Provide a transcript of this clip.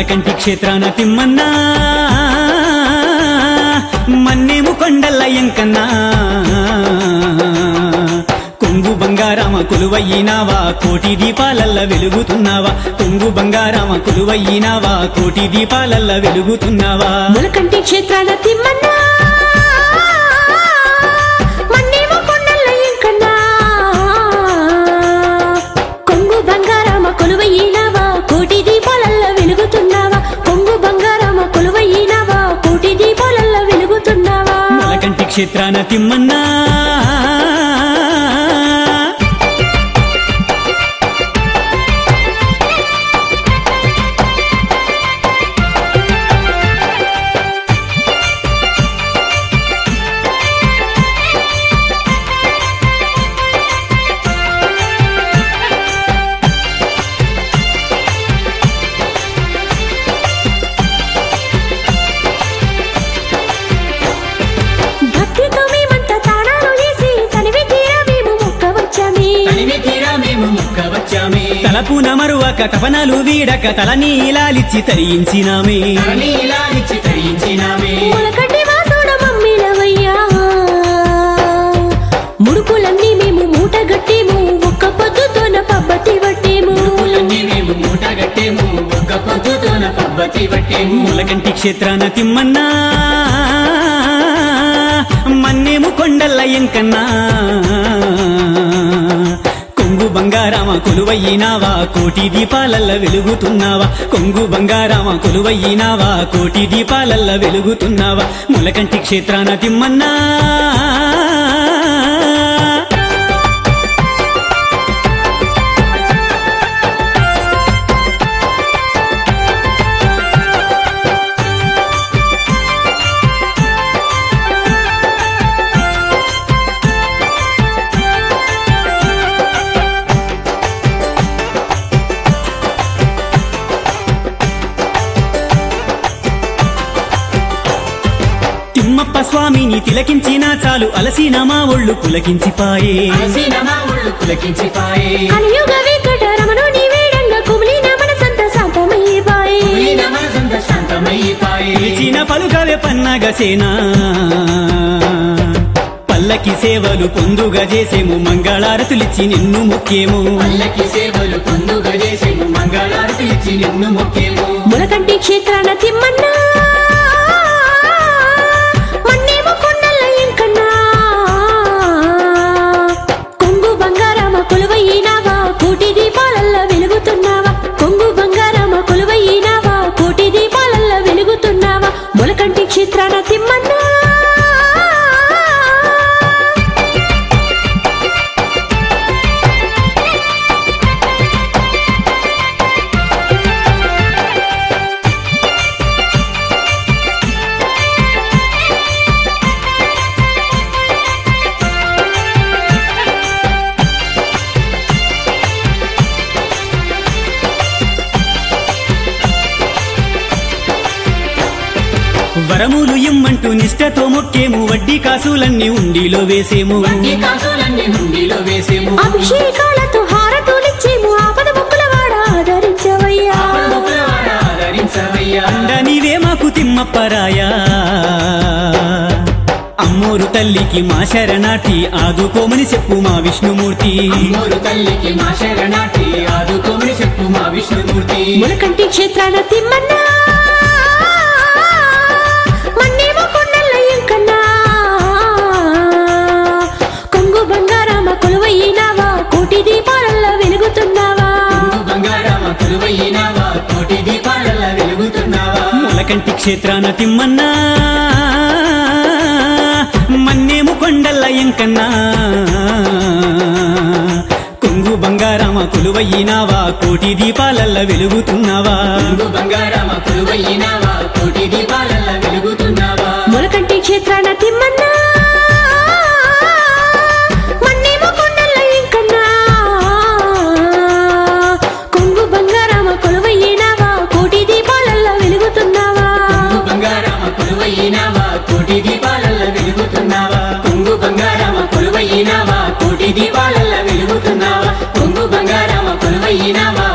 ములకంటి క్షేత్రాన తిమ్మన్నా మన్నేము కొండల్ల ఎంకన్నా కొంగు బంగారామ కొలువయ్యినావా కోటి దీపాలల్ల వెలుగుతున్నావా కొంగు బంగారామ కొలువయ్యినావా కోటి దీపాలల్ల వెలుగుతున్నావా ములకంటి క్షేత్రాల తిమ్మన్నా మన్నేమో కొండల్ల ఎంకన్నా కొంగు బంగారమ కొలువయ్యినావా కోటి దీపాలల్ల వెలుగుతున్నావా కొంగు బంగారమ కొలువయ్యినావా కోటి దీపాలల్ల వెలుగుతున్నావా ములకంటి క్షేత్రాన తిమ్మన్నా భక్తితో మేమంతా తాళాలు వేసి తనివి తీరా మేము మొక్కవచ్చామే తనివి తీరా మేము ముక్కవచ్చామే తలపున మరువక తపనలు వీడక తలని ఇలాలిచ్చి తరించినామే తలని ఇలాలిచ్చి తరించినామే ములకటి వాసుడ మమ్మిలవయ్యా ముడుపులన్నీ మేము మూటగట్టేము ఒక్క పొద్దుతోన పబ్బతి పట్టేము పూలన్నీ మేము మూటగట్టేము ఒక్క పొద్దుతోన పబ్బతి పట్టేము ములకంటి క్షేత్రాన తిమ్మన్నా మన్నేము కొండల్ల ఎంకన్నా కొంగు బంగారామ కొలువయ్యినావా కోటి దీపాలల్ల వెలుగుతున్నావా కొంగు బంగారామ కొలువయ్యినావా కోటి దీపాలల్ల వెలుగుతున్నావా ములకంటి క్షేత్రాన తిమ్మన్నా తిమ్మప్ప స్వామిని తిలకించిన చాలు అలసిన మా ఒళ్ళు పులకించిపాయే పులకించిపాయే కలియుగ వెంకట రమణుని వేడంగా కుమిలిన మనసంత శాంతమయ్యిపాయే పిలిచిన పలుకవే పన్నగ సేనా పల్లకి సేవలు పొందుగా చేసేము మంగళారతులిచ్చి నిన్ను మొక్కేము పల్లకి సేవలు పొందుగా చేసేము మంగళారతులిచ్చి నిన్ను మొక్కేము ములకంటి క్షేత్రాన తిమ్మన్నా మన్నేమో కొండల్ల ఎంకన్నా కొంగు బంగారమ కొలువయ్యినావా కోటి దీపాలల్ల వెలుగుతున్నావా కొంగు బంగారమ కొలువయ్యినావా కోటి దీపాలల్ల వెలుగుతున్నావా ములకంటి క్షేత్రాన తిమ్మన్నా వరములు ఇమ్మంటూ నిష్టతో మొక్కేము వడ్డీ కాసులన్నీ ఉండిలో వేసేము ఉండిలో వేసేము అభిషేకాలతో హారతులిచ్చేము ఆపద ముక్కుల వాడ ఆదరించవయ్యా అండ నీవే మాకు తిమ్మప్పరాయా అమ్మోరు తల్లికి మా శరణాటి ఆదుకోమని చెప్పు మా విష్ణుమూర్తి అమ్మోరు తల్లికి మా శరణాటి ఆదుకోమని చెప్పు మా విష్ణుమూర్తి ములకంటి క్షేత్రాన తిమ్మన్నా మన్నేమో కొండల్ల ఎంకన్నా కొంగు బంగారమ కొలువయ్యినావా కోటి దీపాలల్ల వెలుగుతున్నావా బంగారామ కొలువయ్యినావా కోటి దీపాలల్ల వెలుగుతున్నావా ములకంటి క్షేత్రాన తిమ్మన్నా మన్నేము కొండల్ల ఎంకన్నా కొంగు బంగారామ కొలువయ్యినావా కోటి దీపాలల్ల వెలుగుతున్నావా బంగారామ కొలువయ్యినావా కోటి దీపాలల్ల వెలుగుతున్నావా ములకంటి క్షేత్రాన తిమ్మన్నా మన్నేమో కొండల్ల ఎంకన్నా కొంగు బంగారమ కొలువయ్యినావా కోటి దీపాలల్ల వెలుగుతున్నావా బంగారామ కొలువయ్యినావా కోటి దీపాలల్ల వెలుగుతున్నావా కొంగు బంగారామ కొలువయ్యినావా కోటి దీపాలల్ల వెలుగుతున్నావా కొంగు బంగారామ కొలువయ్యినావా